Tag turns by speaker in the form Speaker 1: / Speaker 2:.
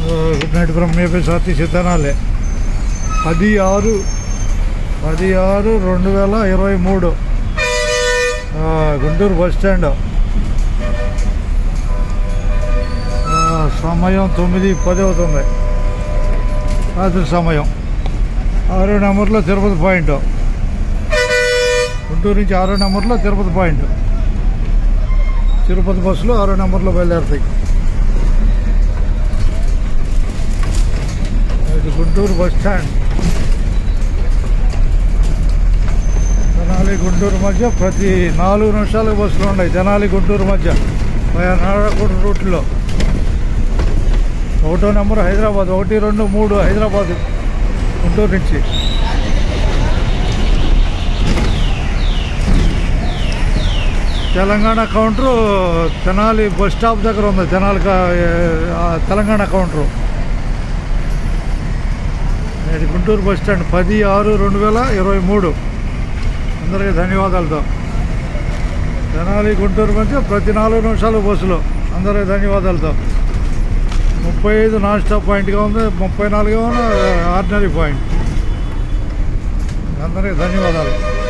Speaker 1: good night from APSRTC Tenali పది ఆరు పది ఆరు రెండు వేల ఇరవై మూడు ఆ, గుంటూరు బస్ స్టాండ్ ఆ, సమయం తొమ్మిది పది అవుతుంది రాత్రి సమయం ఆరో నెంబర్లో తిరుపతి పాయింట్ గుంటూరు నుంచి ఆరో నెంబర్లో తిరుపతి పాయింట్ తిరుపతి బస్సులు ఆరో నెంబర్లో బయలుదేరుతాయి ఇది గుంటూరు బస్ స్టాండ్ తెనాలి గుంటూరు మధ్య ప్రతి నాలుగు నిమిషాలకు బస్సులు ఉన్నాయి తెనాలి గుంటూరు మధ్య నారాయణగూడ రూట్లో ఒకటో నెంబర్ హైదరాబాద్ ఒకటి రెండు మూడు హైదరాబాద్ గుంటూరు నుంచి Telangana counter Tenali bus stop దగ్గర ఉంది తెనాలి కా- ఆ తెలంగాణ కౌంటరు ఇది గుంటూరు బస్ స్టాండ్ పది ఆరు రెండు వేల ఇరవై మూడు అందరికీ ధన్యవాదాలతో తెనాలి గుంటూరు మధ్య ప్రతి నాలుగు నిమిషాలు బస్సులు అందరికీ ధన్యవాదాలతో ముప్పై ఐదు నాన్ స్టాప్ పాయింట్గా ఉంది ముప్పై నాలుగు ఆర్డినరీ పాయింట్ అందరికీ ధన్యవాదాలు